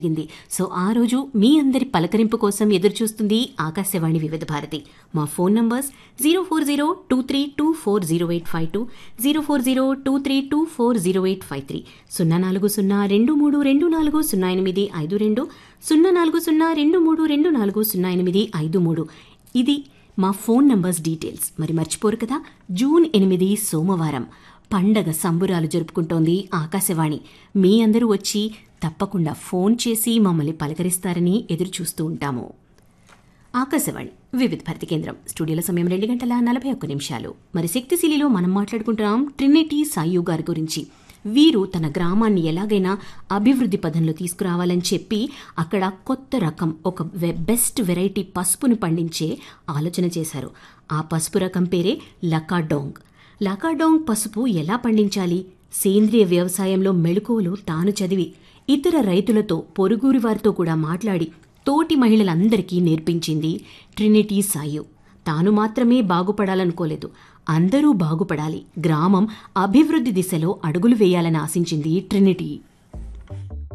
జరిగింది సో ఆ రోజు మీ అందరి పలకరింపు కోసం ఎదురు చూస్తుంది ఆకాశవాణి వివిధ భారతి మా phone numbers zero four zero two three two four zero eight five two zero four zero two three two four zero eight five three సున్నా నాలుగు సున్నా రెండు మూడు రెండు నాలుగు సున్నా ఎనిమిది ఐదు రెండు సున్నా నాలుగు సున్నా రెండు మూడు రెండు నాలుగు సున్నా ఎనిమిది ఐదు మూడు ఇది మా ఫోన్ నంబర్స్ డీటెయిల్స్ మరి మర్చిపోరు కదా జూన్ ఎనిమిది సోమవారం పండగ సంబురాలు జరుపుకుంటోంది ఆకాశవాణి మీ అందరూ వచ్చి తప్పకుండా ఫోన్ చేసి మమ్మల్ని పలకరిస్తారని ఎదురు చూస్తూ ఉంటాము ఆకాశవాణి వివిధ భారతి కేంద్రం స్టూడియోల సమయం రెండు గంటల నలభై ఒక్క నిమిషాలు మరి శక్తిశీలిలో మనం మాట్లాడుకుంటున్నాం ట్రినిటీ సాయు గారి గురించి వీరు తన గ్రామాన్ని ఎలాగైనా అభివృద్ధి పదంలో తీసుకురావాలని చెప్పి అక్కడ కొత్త రకం ఒక వె- బెస్ట్ వెరైటీ పసుపును పండించే ఆలోచన చేశారు ఆ పసుపు రకం పేరే లకాడోంగ్ లకాడోంగ్ పసుపు ఎలా పండించాలి సేంద్రియ వ్యవసాయంలో మెళుకువలు తాను చదివి ఇతర రైతులతో పొరుగురి వారితో కూడా మాట్లాడి తోటి మహిళలందరికీ నేర్పించింది ట్రినిటీ సాయు తాను మాత్రమే బాగుపడాలనుకోలేదు అందరూ బాగుపడాలి గ్రామం అభివృద్ధి దిశలో అడుగులు వేయాలని ఆశించింది ట్రినిటీ